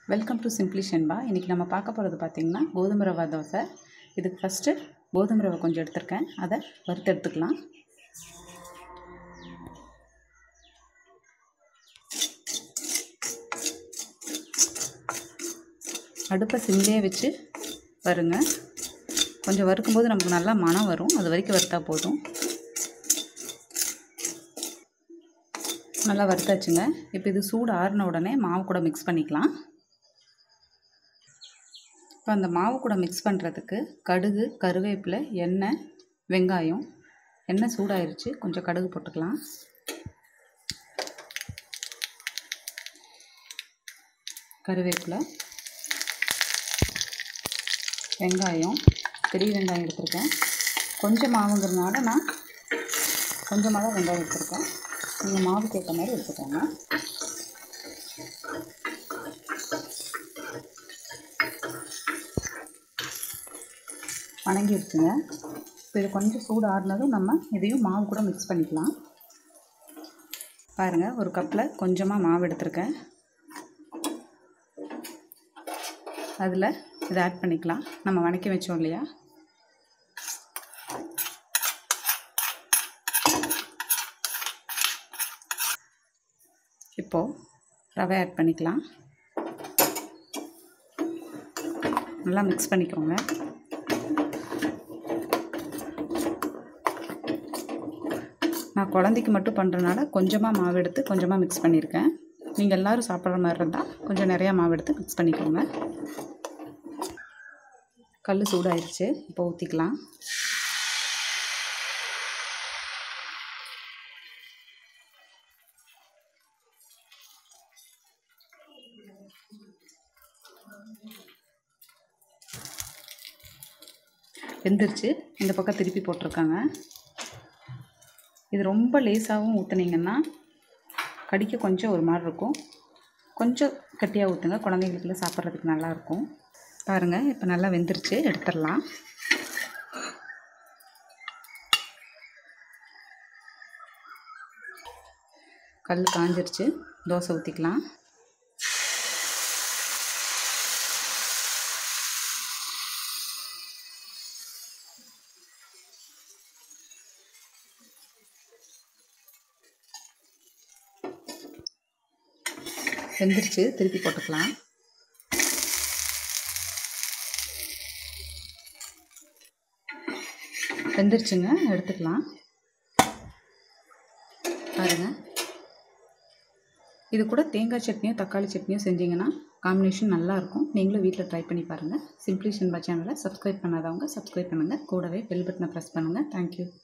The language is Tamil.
வெல்கம் டு சிம்ப்ளி ஷென்பா இன்றைக்கி நம்ம பார்க்க போகிறது பார்த்திங்கன்னா கோதுமை ரவா தோசை இதுக்கு ஃபஸ்ட்டு கோதுமை ரவை கொஞ்சம் எடுத்திருக்கேன் அதை வறுத்து எடுத்துக்கலாம் அடுப்பை சிம்லேயே வச்சு வருங்க கொஞ்சம் வறுக்கும்போது நமக்கு நல்லா மனம் வரும் அது வரைக்கும் வறுத்தா போதும் நல்லா வறுத்தாச்சுங்க இப்போ இது சூடு ஆறின உடனே மாவு கூட மிக்ஸ் பண்ணிக்கலாம் இப்போ அந்த மாவு கூட மிக்ஸ் பண்ணுறதுக்கு கடுகு கருவேப்பிலை எண்ணெய் வெங்காயம் எண்ணெய் சூடாயிருச்சு கொஞ்சம் கடுகு போட்டுக்கலாம் கருவேப்பிலை வெங்காயம் பெரிய வெங்காயம் எடுத்திருக்கேன் கொஞ்சம் மாவுங்கிறதுனால நான் கொஞ்சமாக தான் வெங்காயம் எடுத்திருக்கேன் நீங்கள் மாவுக்கு ஏற்ற மாதிரி எடுத்துக்கோங்க வணங்கிடுச்சுங்க இப்போ இது கொஞ்சம் சூடு ஆறுனதும் நம்ம இதையும் மாவு கூட மிக்ஸ் பண்ணிக்கலாம் பாருங்கள் ஒரு கப்பில் கொஞ்சமாக மாவு எடுத்திருக்கேன் அதில் இதை ஆட் பண்ணிக்கலாம் நம்ம வணக்கி வச்சோம் இல்லையா இப்போது ரவை ஆட் பண்ணிக்கலாம் நல்லா மிக்ஸ் பண்ணிக்கோங்க நான் குழந்தைக்கு மட்டும் பண்ணுறனால கொஞ்சமாக மாவு எடுத்து கொஞ்சமாக மிக்ஸ் பண்ணியிருக்கேன் நீங்கள் எல்லோரும் சாப்பிட்ற மாதிரி இருந்தால் கொஞ்சம் நிறையா மாவு எடுத்து மிக்ஸ் பண்ணிக்கோங்க கல் சூடாயிருச்சு இப்போ ஊற்றிக்கலாம் வெந்துருச்சு இந்த பக்கம் திருப்பி போட்டிருக்காங்க இது ரொம்ப லேசாகவும் ஊற்றுனீங்கன்னா கடிக்க கொஞ்சம் ஒரு மாதிரி இருக்கும் கொஞ்சம் கட்டியாக ஊற்றுங்க குழந்தைங்களுக்குலாம் சாப்பிட்றதுக்கு நல்லாயிருக்கும் பாருங்கள் இப்போ நல்லா வெந்துருச்சு எடுத்துடலாம் கல் காஞ்சிருச்சு தோசை ஊற்றிக்கலாம் வெந்துருச்சு திருப்பி போட்டுக்கலாம் வெந்துருச்சுங்க எடுத்துக்கலாம் பாருங்கள் இது கூட தேங்காய் சட்னியோ தக்காளி சட்னியோ செஞ்சிங்கன்னா காம்பினேஷன் நல்லாயிருக்கும் நீங்களும் வீட்டில் ட்ரை பண்ணி பாருங்கள் சிம்ப்ளி ஷென்பா சேனலை சப்ஸ்கிரைப் பண்ணாதவங்க சப்ஸ்கிரைப் பண்ணுங்கள் கூடவே பெல் பட்டனை ப்ரெஸ் பண்ணுங்கள் தேங்க்யூ